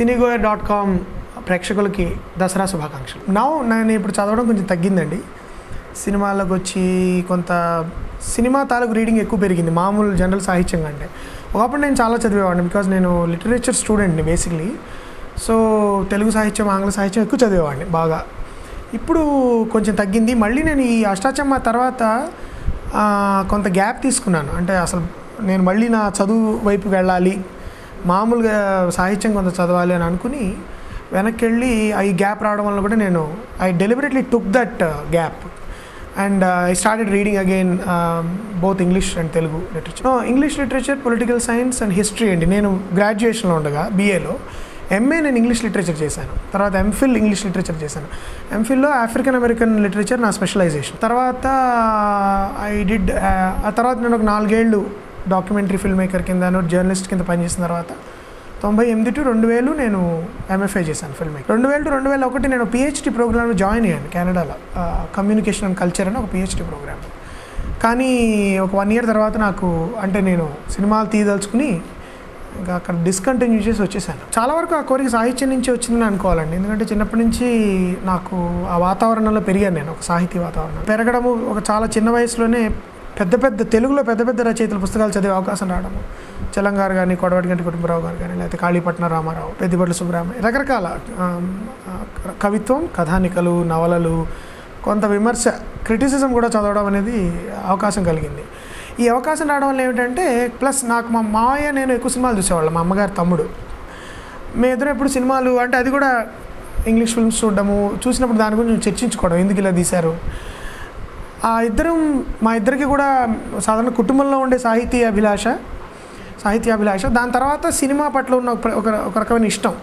cinegoer dot com ప్రేక్షకులకి దసరా శుభాకాంక్షలు నా నేను ఇప్పుడు చదవడం కొంచెం తగ్గిందండి సినిమాలకు వచ్చి కొంత సినిమా తాలూకు రీడింగ్ ఎక్కువ పెరిగింది మామూలు జనరల్ సాహిత్యం కంటే ఒకప్పుడు నేను చాలా చదివేవాడిని బికాజ్ నేను లిటరేచర్ స్టూడెంట్ని బేసిక్లీ సో తెలుగు సాహిత్యం ఆంగ్ల సాహిత్యం ఎక్కువ చదివేవాడిని బాగా ఇప్పుడు కొంచెం తగ్గింది మళ్ళీ నేను ఈ అష్టాచమ్మ తర్వాత ఆ, కొంత గ్యాప్ తీసుకున్నాను అంటే అసలు నేను మళ్ళీ నా చదువు వైపు వెళ్ళాలి మామూలుగా సాహిత్యం కొంత చదవాలి అని అనుకుని వెనక్కి వెళ్ళి ఈ గ్యాప్ రావడం వల్ల కూడా నేను I deliberately took that gap and I started reading again both English and Telugu literature English literature political science and history అండి నేను గ్రాడ్యుయేషన్లో ఉండగా బీఏలో ఎంఏ నేను ఇంగ్లీష్ లిటరేచర్ చేశాను తర్వాత ఎంఫిల్ ఇంగ్లీష్ లిటరేచర్ చేశాను ఎంఫిల్లో ఆఫ్రికన్ అమెరికన్ లిటరేచర్ నా స్పెషలైజేషన్ తర్వాత ఐ డిడ్ ఆ తర్వాత నేను ఒక నాలుగేళ్ళు డాక్యుమెంటరీ ఫిల్మ్ మేకర్ కింద జర్నలిస్ట్ కింద పనిచేసిన తర్వాత తొంభై ఎనిమిది టు రెండు వేలు నేను ఎంఎఫ్ఐ చేశాను ఫిల్మ్ మేకర్ రెండు వేలు టు రెండు వేల ఒకటి నేను పిహెచ్డి ప్రోగ్రామ్లో జాయిన్ అయ్యాను కెనడాలో కమ్యూనికేషన్ అండ్ కల్చర్ అని ఒక పిహెచ్డి ప్రోగ్రామ్ కానీ ఒక వన్ ఇయర్ తర్వాత నాకు అంటే నేను సినిమాలు తీయదలుచుకుని ఇంకా అక్కడ డిస్కంటిన్యూ చేసి వచ్చేసాను చాలా వరకు ఆ కోరిక సాహిత్యం నుంచి వచ్చిందని అనుకోవాలండి ఎందుకంటే చిన్నప్పటి నుంచి నాకు ఆ వాతావరణంలో పెరిగాను నేను ఒక సాహితీ వాతావరణం పెరగడము ఒక చాలా చిన్న వయసులోనే పెద్ద పెద్ద తెలుగులో పెద్ద పెద్ద రచయితల పుస్తకాలు చదివే అవకాశం రావడము చలంగారు కానీ కొడవటిగంటి కుటుంబరావు గారు కానీ లేకపోతే కాళీపట్న రామారావు పెద్దిపట్ల సుబ్రహ్మణ్య రకరకాల ఆమ్, ఆ, కవిత్వం కథానికలు నవలలు కొంత విమర్శ క్రిటిసిజం కూడా చదవడం అనేది అవకాశం కలిగింది ఈ అవకాశం రావడం వల్ల ఏమిటంటే ప్లస్ నాకు మా మావయ్య నేను ఎక్కువ సినిమాలు చూసేవాళ్ళం మా అమ్మగారు తమ్ముడు మీ ఇద్దరు ఎప్పుడు సినిమాలు అంటే అది కూడా ఇంగ్లీష్ ఫిల్మ్స్ చూడడము చూసినప్పుడు దాని గురించి చర్చించుకోవడం ఎందుకు ఇలా తీశారు ఆ ఇద్దరం మా ఇద్దరికి కూడా సాధారణ కుటుంబంలో ఉండే సాహితీ అభిలాష సాహిత్యాభిలాష దాని తర్వాత సినిమా పట్ల ఉన్న ఒక ఒక ఒక రకమైన ఇష్టం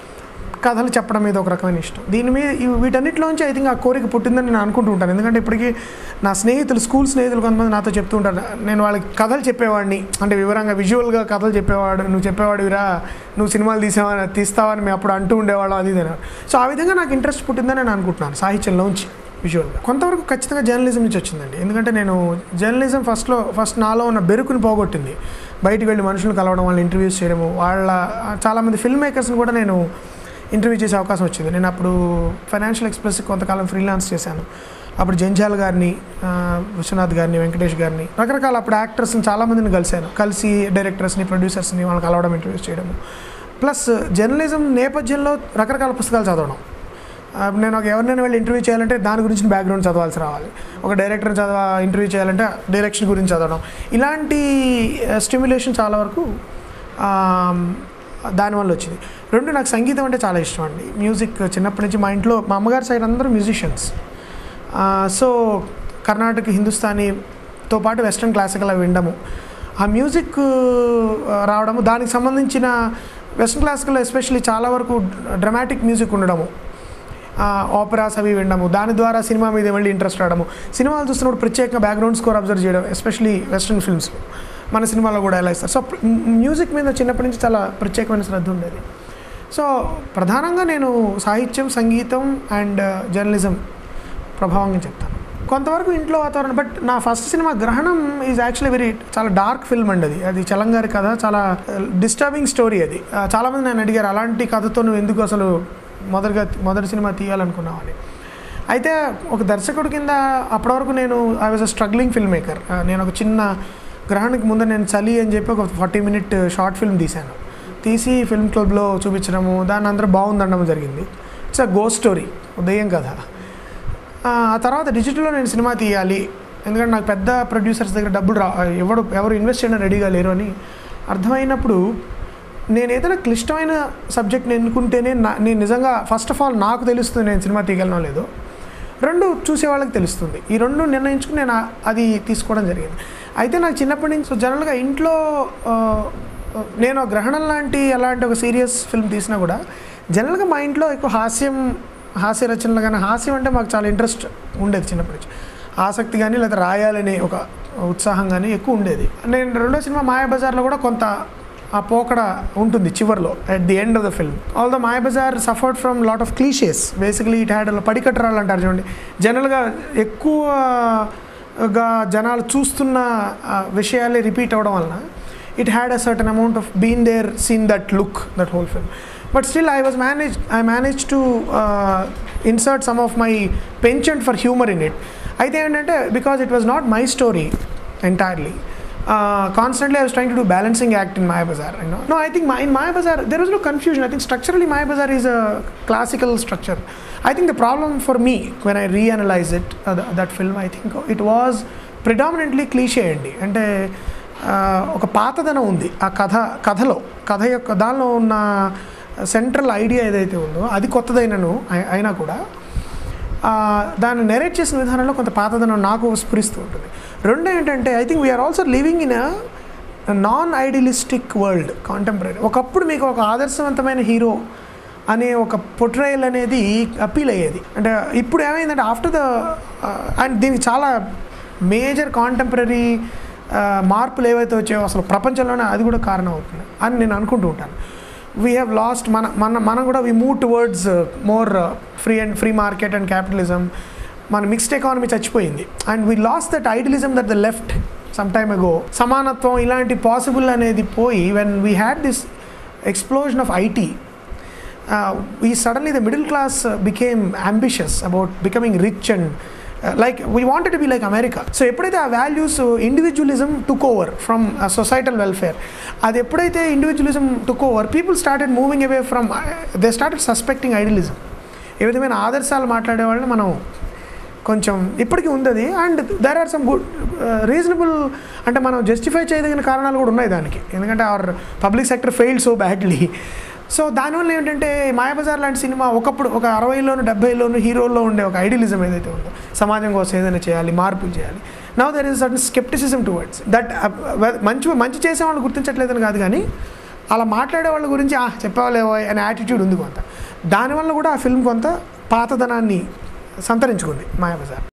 కథలు చెప్పడం మీద ఒక రకమైన ఇష్టం దీని మీద ఇవి- వీటన్నిటిలోంచి ఐ థింక్ ఆ కోరిక పుట్టిందని నేను అనుకుంటూ ఉంటాను ఎందుకంటే ఇప్పటికీ నా స్నేహితులు స్కూల్ స్నేహితులు కొంతమంది నాతో చెప్తూ ఉంటారు నేను వాళ్ళకి కథలు చెప్పేవాడిని అంటే వివరంగా విజువల్గా కథలు చెప్పేవాడు నువ్వు చెప్పేవాడివిరా నువ్వు సినిమాలు తీసావా తీస్తావని మేము అప్పుడు అంటూ ఉండేవాళ్ళం అది ఇది అని సో ఆ విధంగా నాకు ఇంట్రెస్ట్ పుట్టిందని నేను అనుకుంటున్నాను సాహిత్యంలోంచి విజువల్గా కొంతవరకు ఖచ్చితంగా జర్నలిజం నుంచి వచ్చిందండి ఎందుకంటే నేను జర్నలిజం ఫస్ట్లో ఫస్ట్ నాలో ఉన్న బెరుకుని పోగొట్టింది బయటికి వెళ్ళి మనుషులను కలవడం వాళ్ళని ఇంటర్వ్యూస్ చేయడము వాళ్ళ చాలామంది ఫిల్మ్ మేకర్స్ని కూడా నేను ఇంటర్వ్యూ చేసే అవకాశం వచ్చింది నేను అప్పుడు ఫైనాన్షియల్ ఎక్స్ప్రెస్ కొంతకాలం ఫ్రీలాన్స్ చేశాను అప్పుడు జంజాల్ గారిని ఆ, విశ్వనాథ్ గారిని వెంకటేష్ గారిని రకరకాల అప్పుడు యాక్టర్స్ని చాలామందిని కలిశాను కలిసి డైరెక్టర్స్ని ప్రొడ్యూసర్స్ని వాళ్ళని కలవడం ఇంటర్వ్యూస్ చేయడము ప్లస్ జర్నలిజం నేపథ్యంలో రకరకాల పుస్తకాలు చదవడం ఆ, నేను ఒక ఎవరినైనా వెళ్ళి ఇంటర్వ్యూ చేయాలంటే దాని గురించి బ్యాక్గ్రౌండ్ చదవాల్సి రావాలి ఒక డైరెక్టర్ని చదవ ఇంటర్వ్యూ చేయాలంటే డైరెక్షన్ గురించి చదవడం ఇలాంటి స్టిమ్యులేషన్ చాలా వరకు ఆ, దానివల్ల వచ్చింది రెండు నాకు సంగీతం అంటే చాలా ఇష్టం అండి మ్యూజిక్ చిన్నప్పటి నుంచి మా ఇంట్లో మా అమ్మగారి సైడ్ అందరూ మ్యూజిషియన్స్ సో కర్ణాటక హిందుస్థానీతో పాటు వెస్ట్రన్ క్లాసికల్ అవి వినడము ఆ మ్యూజిక్ ఆ, రావడము దానికి సంబంధించిన వెస్ట్రన్ క్లాసికల్ ఎస్పెషల్లీ చాలా వరకు డ్రమాటిక్ మ్యూజిక్ ఉండడము ఆపరాస్ అవి వినడము దాని ద్వారా సినిమా మీద మళ్ళీ ఇంట్రెస్ట్ రావడము సినిమాలు చూస్తున్నప్పుడు ప్రత్యేకంగా బ్యాక్గ్రౌండ్ స్కోర్ అబ్జర్వ్ చేయడం ఎస్పెషల్లీ వెస్ట్రన్ ఫిల్మ్స్ మన సినిమాలో కూడా ఎలా ఇస్తారు సో మ్యూజిక్ మీద చిన్నప్పటి నుంచి చాలా ప్రత్యేకమైన శ్రద్ధ ఉండేది సో ప్రధానంగా నేను సాహిత్యం సంగీతం అండ్ జర్నలిజం ప్రభావంగా చెప్తాను కొంతవరకు ఇంట్లో వాతావరణం బట్ నా first cinema Grahanam is actually very చాలా డార్క్ ఫిల్మ్ అండి అది అది చలంగారి కథ చాలా డిస్టర్బింగ్ స్టోరీ అది ఆ, చాలామంది నన్ను అడిగారు అలాంటి కథతో నువ్వు ఎందుకు అసలు మొదటిగా మొదటి సినిమా తీయాలనుకున్నావు అని అయితే ఒక దర్శకుడు కింద అప్పటి వరకు నేను I was a struggling film maker నేను ఒక చిన్న గ్రహణకి ముందు నేను చలి అని చెప్పి ఒక ఫార్టీ మినిట్ షార్ట్ ఫిల్మ్ తీశాను తీసి ఫిల్మ్ క్లబ్లో చూపించడము దాన్ని అందరూ బాగుందనడం జరిగింది ఇట్స్ అ గో స్టోరీ ఉదయం కథ ఆ ఆ తర్వాత డిజిటల్లో నేను సినిమా తీయాలి ఎందుకంటే నాకు పెద్ద ప్రొడ్యూసర్స్ దగ్గర డబ్బులు రా ఎవడు ఎవరు ఇన్వెస్ట్ చేయడం రెడీగా లేరు అని అర్థమైనప్పుడు నేను ఏదైనా క్లిష్టమైన సబ్జెక్ట్ని ఎన్నుకుంటేనే నా నేను నిజంగా ఫస్ట్ ఆఫ్ ఆల్ నాకు తెలుస్తుంది నేను సినిమా తీయగలనో లేదో రెండు చూసే వాళ్ళకి తెలుస్తుంది ఈ రెండు నిర్ణయించుకుని నేను ఆ- అది తీసుకోవడం జరిగింది అయితే నాకు చిన్నప్పటి నుంచి సో జనరల్గా ఇంట్లో ఆ, నేను గ్రహణం లాంటి అలాంటి ఒక సీరియస్ ఫిల్మ్ తీసినా కూడా జనరల్గా మా ఇంట్లో ఎక్కువ హాస్యం హాస్య రచనలు కానీ హాస్యం అంటే మాకు చాలా ఇంట్రెస్ట్ ఉండేది చిన్నప్పటి నుంచి ఆసక్తి కానీ లేదా రాయాలనే ఒక ఉత్సాహం కానీ ఎక్కువ ఉండేది నేను రెండో సినిమా మాయాబజార్లో కూడా కొంత ఆ పోకడ ఉంటుంది చివర్లో at the end of the film all the Mayabazar suffered from lot of clichés basically it had పడికట్టరాలు అంటారు చూడండి జనరల్గా ఎక్కువగా జనాలు చూస్తున్న ఆ, విషయాలే రిపీట్ అవ్వడం వలన it had a certain amount of been there seen that look that whole film but still I was manage I manage to insert some of my penchant for humour in it అయితే ఏంటంటే because it was not my story entirely constantly I was trying to do balancing act in Mayabazar no no I think my in Mayabazar there was no confusion I think structurally Maya Mayabazar is a classical structure I think the problem for me when I reanalyse it that film I think it was predominantly cliché అండి అంటే ఒక పాతదనం ఉంది ఆ కథ కథలో కథ యొక్క దానిలో ఉన్న సెంట్రల్ ఐడియా ఏదైతే ఉందో అది కొత్తదైనను అయినా కూడా దాన్ని నెరేట్ చేసిన విధానంలో కొంత పాతదనం నాకు స్ఫురిస్తూ ఉంటుంది రెండు ఏంటంటే I think we're also living in a non idealistic world contemporary ఒకప్పుడు మీకు ఒక ఆదర్శవంతమైన హీరో అనే ఒక పొట్రయల్ అనేది అప్పీల్ అయ్యేది అంటే ఇప్పుడు ఏమైందంటే ఆఫ్టర్ ద అండ్ దీనికి చాలా మేజర్ కాంటెంపరీ మార్పులు ఏవైతే వచ్చాయో అసలు ప్రపంచంలోనే అది కూడా కారణం అవుతుంది అని నేను అనుకుంటూ ఉంటాను వీ హ్యావ్ లాస్ట్ మన మన మనం కూడా we move towards more free and free market and capitalism మన మిక్స్డ్ ఎకానమీ చచ్చిపోయింది and we lost that idealism that the left some time ago సమానత్వం ఇలాంటి పాసిబుల్ అనేది పోయి when we had this explosion of IT ఈ suddenly the middle class became ambitious about becoming rich and like we wanted to be like America so ఎప్పుడైతే ఆ values individualism took over from societal welfare అది ఎప్పుడైతే individualism took over people started moving away from they started suspecting idealism ఏ విధమైన ఆదర్శాలు మాట్లాడే వాళ్ళని మనం కొంచెం ఇప్పటికీ ఉంది అది and there are some good reasonable అంటే మనం జస్టిఫై చేయదగిన కారణాలు కూడా ఉన్నాయి దానికి ఎందుకంటే our public sector failed so badly so దానివల్ల ఏంటంటే మాయాబజార్ లాంటి సినిమా ఒకప్పుడు ఒక అరవైలోను డెబ్బైలోను హీరోల్లో ఉండే ఒక ఐడియలిజం ఏదైతే ఉందో సమాజం కోసం ఏదైనా చేయాలి మార్పులు చేయాలి now there is certain scepticism towards that మంచి మంచి చేసే వాళ్ళు గుర్తించట్లేదని కాదు కానీ అలా మాట్లాడే వాళ్ళ గురించి చెప్పవాలేవో అనే యాటిట్యూడ్ ఉంది కొంత దానివల్ల కూడా ఆ ఫిల్మ్ కొంత పాతదనాన్ని సంతరించుకుంది మాయాబజార్